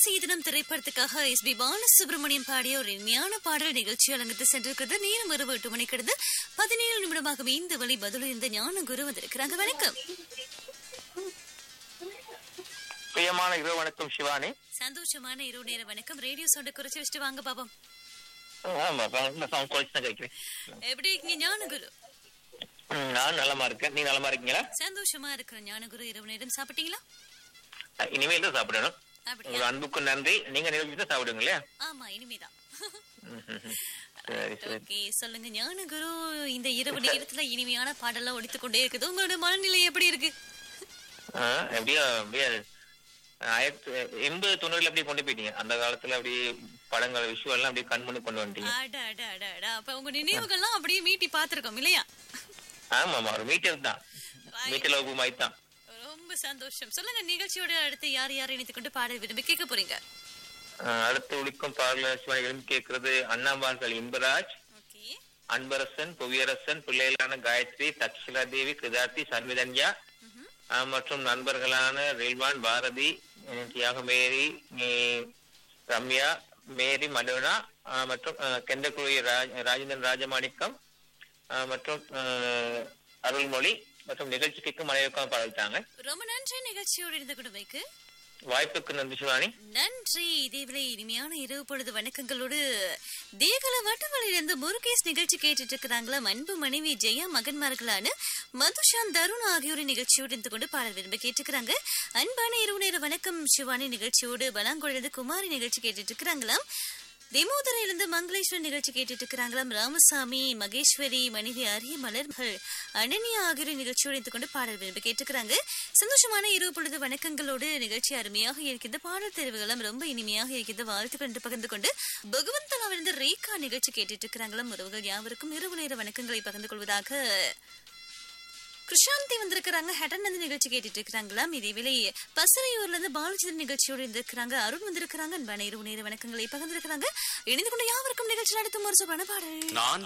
சீதனம் திரைப்படத்துக்காக S B Balasubramaniam பாடிய ஒரு இனிமையான பாடல் நிகழ்ச்சி அலங்கத்து சென்றிருக்கிறது நேரம் இரவு எட்டு மணி கிடந்து பதினேழு நிமிடமாக இந்த வழி பதில் இந்த ஞான குரு வந்திருக்கிறாங்க வணக்கம் பிரியமான இரவு வணக்கம் சிவானி சந்தோஷமான இரவு நேர வணக்கம் ரேடியோ சவுண்ட குறைச்சு வச்சுட்டு வாங்க பாப்போம் ஆமா இந்த சவுண்ட் குறைச்சு தான் கேட்கிறேன் எப்படி இருக்கீங்க ஞானகுரு ம், நான் நலமா இருக்கேன் நீ நலமா இருக்கீங்களா சந்தோஷமா இருக்கிற ஞானகுரு இரவு நேரம் சாப்பிட்டீங்களா அஹ், இனிமேல் தான் சாப்பிடணும் அப்படியா உங்க அன்புக்கு நன்றி நீங்க நிகழ்ச்சி தான் சாப்பிடுங்க இல்லையா ஆமா இனிமேதான் ம், ம், ம். சரி சரி ஓகே சொல்லுங்க ஞானகுரு இந்த இரவு நேரத்துல இனிமையான பாடல்லாம் ஒடித்து கொண்டே இருக்குது உங்களோட மனநிலை எப்படி இருக்கு ஆஹ், எப்படியா அப்படியே ஆயிரத்தி எண்பது தொண்ணூறுல அப்படியே கொண்டு போயிட்டீங்க அந்த காலத்துல அப்படியே படங்கள் விஷுவல் எல்லாம் அப்படியே கண் முன்னு கொண்டு வந்துட்டீங்க அட அட அட அட அப்ப உங்க நினைவுகள்லாம் அப்படியே மீட்டி பாத்திருக்கோம் இல்லையா ஆமா ஆமா ஒரு மீட்டர் தான் மீட்டர் லோகு மாதிரி தான் ரொம்ப சந்தோஷம் சொல்லுங்க நிகழ்ச்சியோட அடுத்து யார் யார் இணைத்துக் கொண்டு பாட விரும்பி கேட்க போறீங்க ஆஹ், அடுத்து ஒழிக்கும் பாடல சிவானி விரும்பி கேட்கறது அண்ணாம்பான்கள் இன்பராஜ் ஓகே அன்பரசன் புவியரசன் பிள்ளைகளான காயத்ரி தக்ஷிலா தேவி கிருதார்த்தி சர்மிதன்யா ஆஹ் மற்றும் நண்பர்களான ரில்வான் பாரதி அஹ் தியாகமேரி அஹ் ரம்யா மேரி மடோனா ஆஹ் மற்றும் அஹ் கெந்தக்குழி ராஜ் ராஜேந்திரன் ராஜமாணிக்கம் ஆஹ் மற்றும் அஹ் அருள்மொழி மற்றும் நிகழ்ச்சிக்கு மனைவிக்கும் பாடிட்டாங்க ரொம்ப நன்றி நிகழ்ச்சியோடு இருந்த குடும்பைக்கு வாய்ப்புக்கு நன்றி சிவானி நன்றி இதேவேளை இனிமையான இரவு பொழுது வணக்கங்களோடு தேகல வட்டவழியிலிருந்து முருகேஷ் நிகழ்ச்சி கேட்டுட்டு இருக்கிறாங்களா அன்பு மனைவி ஜெயா மகன்மார்களான மதுஷான் தருண் ஆகியோரின் நிகழ்ச்சியோடு இருந்து கொண்டு பாடல் விரும்ப கேட்டுக்கிறாங்க அன்பான இரவு நேர வணக்கம் சிவானி நிகழ்ச்சியோடு பலாங்குழிலிருந்து குமாரி நிகழ்ச்சி கேட்டுட்டு இருக்கிறாங்களாம் தெமோதரையிலிருந்து மங்களேஸ்வரன் நிகழ்ச்சி கேட்டுட்டு இருக்கிறாங்களாம் ராமசாமி மகேஸ்வரி மனைவி அரிய மலர்கள் அனன்யா ஆகியோர் நிகழ்ச்சியோடு இருந்து கொண்டு பாடல் விரும்பி கேட்டுக்கிறாங்க சந்தோஷமான இரவு பொழுது வணக்கங்களோடு நிகழ்ச்சி அருமையாக இருக்கின்ற பாடல் தெரிவுகளும் ரொம்ப இனிமையாக இருக்கின்ற வாழ்த்துக்கள் என்று பகிர்ந்து கொண்டு பகவந்தலாவிலிருந்து ரேகா நிகழ்ச்சி கேட்டுட்டு இருக்கிறாங்களாம் உறவுகள் யாவருக்கும் இரவு நேர வணக்கங்களை பகிர்ந்து கொள்வதாக கிருஷாந்தி வந்திருக்கிறாங்க ஹெட்டனந்து நிகழ்ச்சி கேட்டுட்டு இருக்கிறாங்களாம் இதே வேளை பசறையூர்ல இருந்து பாலச்சந்திரன் நிகழ்ச்சியோடு இருந்திருக்கிறாங்க அருண் வந்திருக்கிறாங்க அன்பான இரவு நேர வணக்கங்களை பகிர்ந்திருக்கிறாங்க இணைந்து கொண்ட யாவருக்கும் நிகழ்ச்சி நடத்தும் ஒரு சொல்லான பாடல் நான்